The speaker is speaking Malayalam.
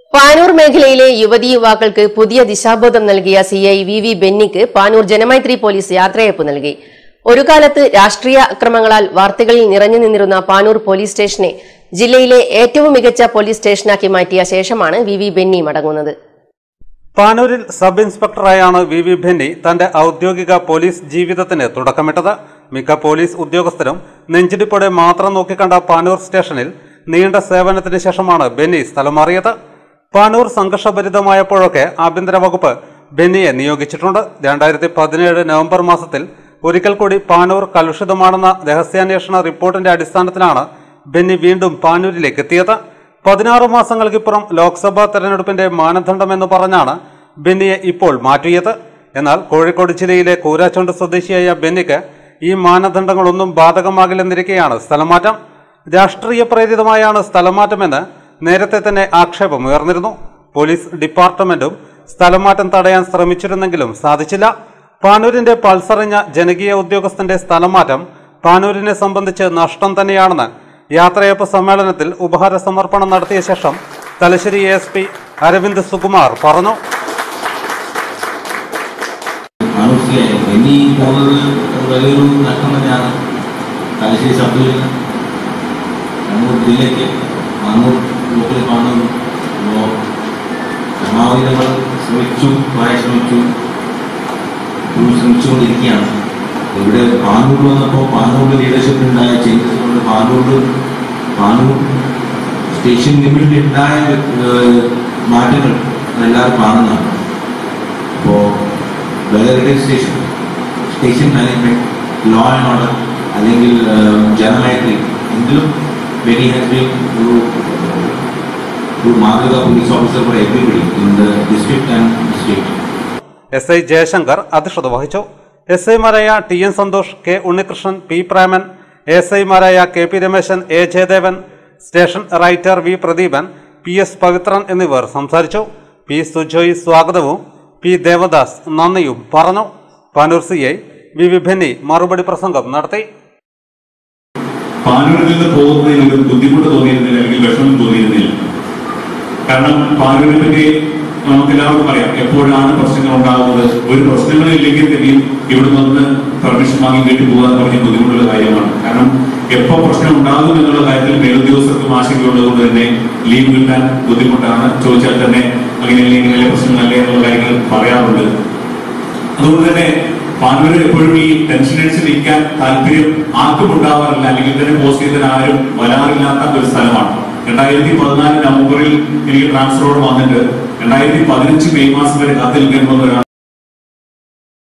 പാനൂർ മേഖലയിലെ യുവതി യുവാക്കൾക്ക് പുതിയ ദിശാബോധം നൽകിയ സി ഐ വി വി ബെന്നിക്ക് പാനൂർ ജനമൈത്രി പോലീസ് യാത്രയയപ്പ് നൽകി ഒരു കാലത്ത് രാഷ്ട്രീയ അക്രമങ്ങളാൽ വാർത്തകളിൽ നിറഞ്ഞു നിന്നിരുന്ന പാനൂർ പോലീസ് സ്റ്റേഷനെ ജില്ലയിലെ ഏറ്റവും മികച്ച പോലീസ് സ്റ്റേഷനാക്കി മാറ്റിയ ശേഷമാണ് വി വി ബെന്നി മടങ്ങുന്നത് പാനൂരിൽ സബ് ഇൻസ്പെക്ടറായാണ് വി വി ഭെന്നി തന്റെ ഔദ്യോഗിക പോലീസ് ജീവിതത്തിന് തുടക്കമിട്ടത് മിക്ക പോലീസ് ഉദ്യോഗസ്ഥരും നെഞ്ചിടിപ്പോടെ മാത്രം നോക്കിക്കണ്ട പാനൂർ സ്റ്റേഷനിൽ നീണ്ട സേവനത്തിന് ശേഷമാണ് ബെന്നി സ്ഥലം മാറിയത് പാനൂർ സംഘർഷഭരിതമായപ്പോഴൊക്കെ ആഭ്യന്തര വകുപ്പ് ബെന്നിയെ നിയോഗിച്ചിട്ടുണ്ട് രണ്ടായിരത്തി പതിനേഴ് നവംബർ മാസത്തിൽ ഒരിക്കൽ കൂടി പാനൂർ കലുഷിതമാണെന്ന രഹസ്യാന്വേഷണ റിപ്പോർട്ടിന്റെ അടിസ്ഥാനത്തിലാണ് ബെന്നി വീണ്ടും പാനൂരിലേക്ക് എത്തിയത് പതിനാറ് മാസങ്ങൾക്കിപ്പുറം ലോക്സഭാ തെരഞ്ഞെടുപ്പിന്റെ മാനദണ്ഡമെന്ന് പറഞ്ഞാണ് ബെന്നിയെ ഇപ്പോൾ മാറ്റിയത് എന്നാൽ കോഴിക്കോട് ജില്ലയിലെ കൂരാച്ചോണ്ട് സ്വദേശിയായ ബെന്നിക്ക് ഈ മാനദണ്ഡങ്ങളൊന്നും ബാധകമാകില്ലെന്നിരിക്കെയാണ് സ്ഥലമാറ്റം രാഷ്ട്രീയ പ്രേരിതമായാണ് സ്ഥലമാറ്റമെന്ന് നേരത്തെ തന്നെ ആക്ഷേപം ഉയർന്നിരുന്നു പോലീസ് ഡിപ്പാർട്ട്മെന്റും സ്ഥലമാറ്റം തടയാൻ ശ്രമിച്ചിരുന്നെങ്കിലും സാധിച്ചില്ല പാനൂരിന്റെ പൾസറിഞ്ഞ ജനകീയ ഉദ്യോഗസ്ഥന്റെ സ്ഥലമാറ്റം പാനൂരിനെ സംബന്ധിച്ച് നഷ്ടം തന്നെയാണെന്ന് യാത്രയപ്പ് സമ്മേളനത്തിൽ ഉപഹാര സമർപ്പണം നടത്തിയ ശേഷം തലശ്ശേരി എസ് പി അരവിന്ദ് സുകുമാർ പറഞ്ഞു മനസ്സിലായി ഇനി പോകുന്നത് വലിയൊരു നഷ്ടം തന്നെയാണ് തലശ്ശേരി സബ് കണ്ണൂർ ജില്ലയ്ക്ക് കണ്ണൂർ ബ്ലോക്കിൽ കാണുന്നു അപ്പോൾ പരമാവധി നമ്മൾ ശ്രമിച്ചു പ്രായ ശ്രമിച്ചു ഇപ്പോഴും ശ്രമിച്ചുകൊണ്ടിരിക്കുകയാണ് ഇവിടെ പാനൂർ വന്നപ്പോൾ പാനൂരിൽ ലീഡർഷിപ്പ് ഉണ്ടായ ചേഞ്ചസ് കൊണ്ട് പാനൂർ പാനൂർ സ്റ്റേഷൻ ലിമിറ്റിൽ ഉണ്ടായ ഏഹ്, മാറ്റങ്ങൾ എല്ലാവരും കാണുന്നതാണ് അപ്പോൾ വെതറിന്റെ station station management law and order അല്ലെങ്കിൽ ജനമൈത്രി എന്തിലും വെരി ഹാസ് ബീൻ ഒരു ഒരു മാതൃക police officer for everybody in the district and state S I Jayashankar അധ്യക്ഷത വഹിച്ചു എസ് ഐമാരായ T N Santhosh K Unnikrishnan P Preman S ഐമാരായ K P Rameshan A Jayadevan station writer V Pradeepan P S Pavithran എന്നിവർ സംസാരിച്ചു പി സുജോയ് സ്വാഗതവും പി ദേവദാസ് നന്ദിയും പറഞ്ഞു പാനൂർ സി ഐ വി വിഭിന്നി മറുപടി പ്രസംഗം നടത്തി പാനൂരിൽ നിന്ന് പോകുന്നതിൽ ഒരു ബുദ്ധിമുട്ട് തോന്നിയിരുന്നില്ല അല്ലെങ്കിൽ വിഷമം തോന്നിയിരുന്നില്ല കാരണം പാനൂരിനെ പറ്റി നമുക്ക് എല്ലാവർക്കും അറിയാം എപ്പോഴാണ് പ്രശ്നങ്ങൾ ഉണ്ടാകുന്നത് ഒരു പ്രശ്നങ്ങളില്ലെങ്കിൽ തന്നെയും ഇവിടെ നിന്ന് പെർമിഷൻ വാങ്ങി വീട്ടിൽ പോകുക എന്ന് പറഞ്ഞ ബുദ്ധിമുട്ടുള്ള കാര്യമാണ് കാരണം എപ്പോ പ്രശ്നം ഉണ്ടാകും എന്നുള്ള കാര്യത്തിൽ മേലുദ്യോഗസ്ഥർക്കും ആശങ്കയുള്ളതുകൊണ്ട് തന്നെ ലീവ് കിട്ടാൻ ബുദ്ധിമുട്ടാണ് ചോദിച്ചാൽ തന്നെ അങ്ങനെയല്ലേ ഇങ്ങനെയല്ലേ പ്രശ്നങ്ങളല്ലേ എന്നുള്ള കാര്യങ്ങൾ പറയാറുണ്ട് അതുകൊണ്ട് തന്നെ പാനൂരിൽ എപ്പോഴും ഈ ടെൻഷൻ അടിച്ച് നിൽക്കാൻ താല്പര്യം ആർക്കും ഉണ്ടാവാറില്ല അല്ലെങ്കിൽ തന്നെ പോസ്റ്റ് ചെയ്തതിന് ആരും വരാറില്ലാത്ത ഒരു സ്ഥലമാണ് രണ്ടായിരത്തി പതിനാല് നവംബറിൽ എനിക്ക് ട്രാൻസ്ഫർ വന്നിട്ട് രണ്ടായിരത്തി പതിനഞ്ച് മെയ് മാസം വരെ കാത്തിരിക്കാൻ വന്ന ഒരാൾ